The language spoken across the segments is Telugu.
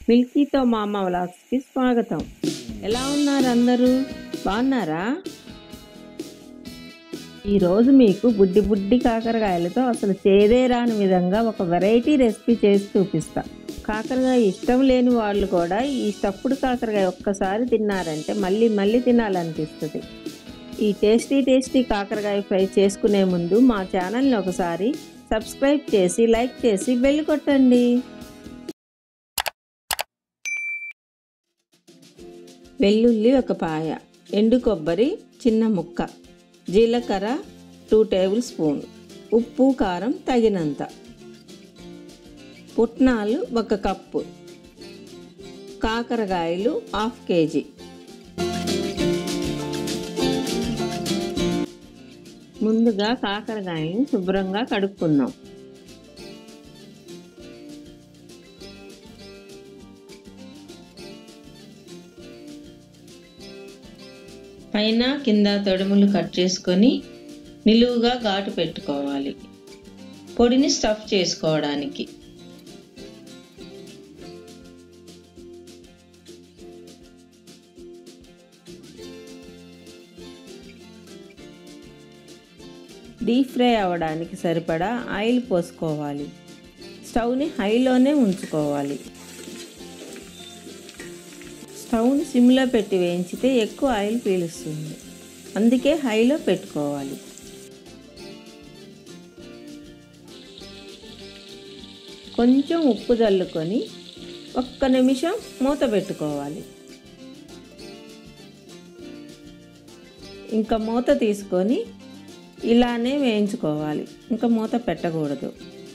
మిల్కీతో మామ వ్లాగ్స్కి స్వాగతం ఎలా ఉన్నారు అందరూ బాగున్నారా ఈరోజు మీకు బుడ్డి బుడ్డి కాకరకాయలతో అసలు చేదే రాని విధంగా ఒక వెరైటీ రెసిపీ చేసి చూపిస్తా కాకరకాయ ఇష్టం లేని వాళ్ళు కూడా ఈ స్టఫ్డ్ కాకరకాయ ఒక్కసారి తిన్నారంటే మళ్ళీ మళ్ళీ తినాలనిపిస్తుంది ఈ టేస్టీ టేస్టీ కాకరకాయ ఫ్రై చేసుకునే ముందు మా ఛానల్ని ఒకసారి సబ్స్క్రైబ్ చేసి లైక్ చేసి బెల్ కొట్టండి వెల్లుల్లి ఒక పాయ ఎండు కొబ్బరి చిన్న ముక్క జీలకర్ర టూ టేబుల్ స్పూన్ ఉప్పు కారం తగినంత పుట్నాలు ఒక కప్పు కాకరకాయలు హాఫ్ కేజీ ముందుగా కాకరకాయలను శుభ్రంగా కడుక్కుందాం పైన కింద తొడుములు కట్ చేసుకొని నిలువుగా ఘాటు పెట్టుకోవాలి పొడిని స్టఫ్ చేసుకోవడానికి డీప్ ఫ్రై అవ్వడానికి సరిపడా ఆయిల్ పోసుకోవాలి స్టవ్ని హైలోనే ఉంచుకోవాలి స్టవ్ని సిమ్లో పెట్టి వేయించితే ఎక్కువ ఆయిల్ పీలుస్తుంది అందుకే హైలో పెట్టుకోవాలి కొంచెం ఉప్పు చల్లుకొని ఒక్క నిమిషం మూత పెట్టుకోవాలి ఇంకా మూత తీసుకొని ఇలానే వేయించుకోవాలి ఇంకా మూత పెట్టకూడదు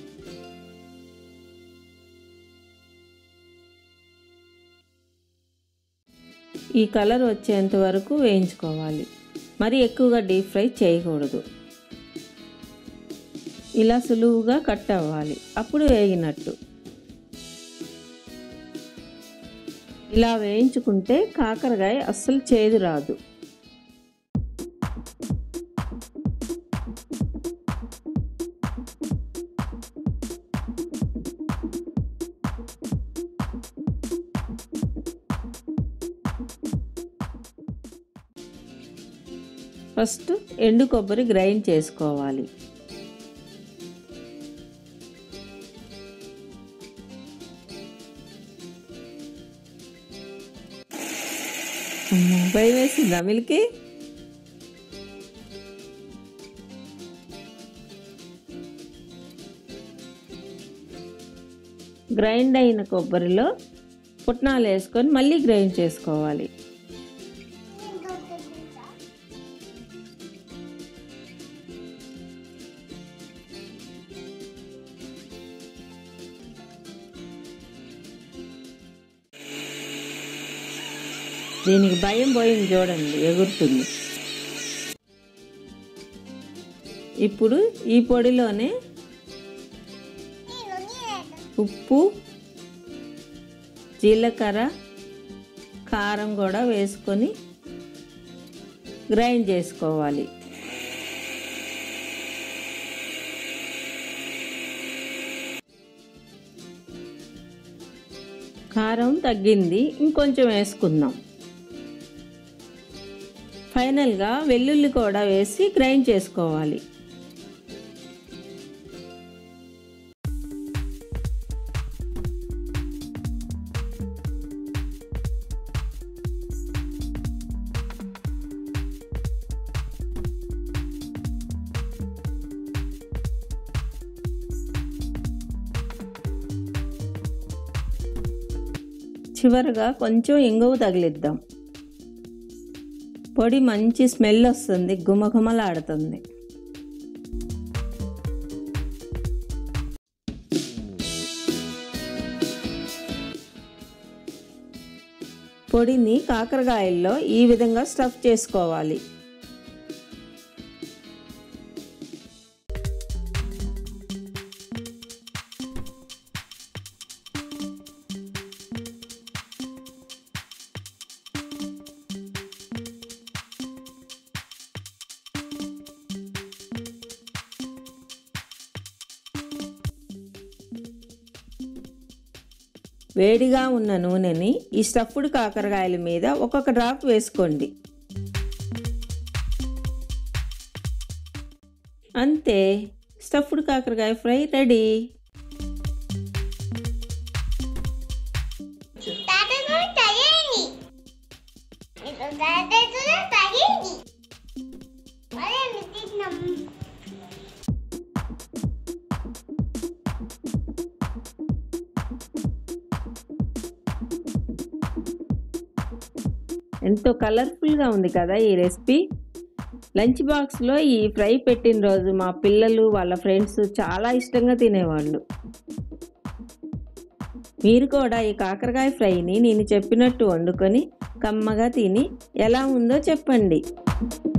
ఈ కలర్ వచ్చేంత వరకు వేయించుకోవాలి మరి ఎక్కువగా డీప్ ఫ్రై చేయకూడదు ఇలా సులువుగా కట్ అవ్వాలి అప్పుడు వేగినట్టు ఇలా వేయించుకుంటే కాకరకాయ అస్సలు చేదు రాదు ఫస్ట్ ఎండు కొబ్బరి గ్రైండ్ చేసుకోవాలి భయం వేసిందా మిల్కి గ్రైండ్ అయిన కొబ్బరిలో పుట్నాలు వేసుకొని మళ్ళీ గ్రైండ్ చేసుకోవాలి దీనికి భయం పోయింది చూడండి ఎగురుతుంది ఇప్పుడు ఈ పొడిలోనే ఉప్పు జీలకర్ర కారం కూడా వేసుకొని గ్రైండ్ చేసుకోవాలి కారం తగ్గింది ఇంకొంచెం వేసుకుందాం ఫైనల్గా వెల్లుల్లి కూడా వేసి గ్రైండ్ చేసుకోవాలి చివరగా కొంచెం ఇంగువ తగిలిద్దాం పొడి మంచి స్మెల్ వస్తుంది గుమగుమలాడుతుంది పొడిని కాకరకాయల్లో ఈ విధంగా స్టఫ్ చేసుకోవాలి వేడిగా ఉన్న నూనెని ఈ స్టఫ్డ్ కాకరకాయల మీద ఒక్కొక్క డ్రాప్ వేసుకోండి అంతే స్టఫ్డ్ కాకరకాయ ఫ్రై రెడీ తాతను తగేయండి ఇది తాతను తగేయండి మరి మితిన్నాం ఎంతో కలర్ఫుల్గా ఉంది కదా ఈ రెసిపీ లంచ్ బాక్స్లో ఈ ఫ్రై పెట్టిన రోజు మా పిల్లలు వాళ్ళ ఫ్రెండ్స్ చాలా ఇష్టంగా తినేవాళ్ళు మీరు కూడా ఈ కాకరకాయ ఫ్రైని నేను చెప్పినట్టు వండుకొని కమ్మగా తిని ఎలా ఉందో చెప్పండి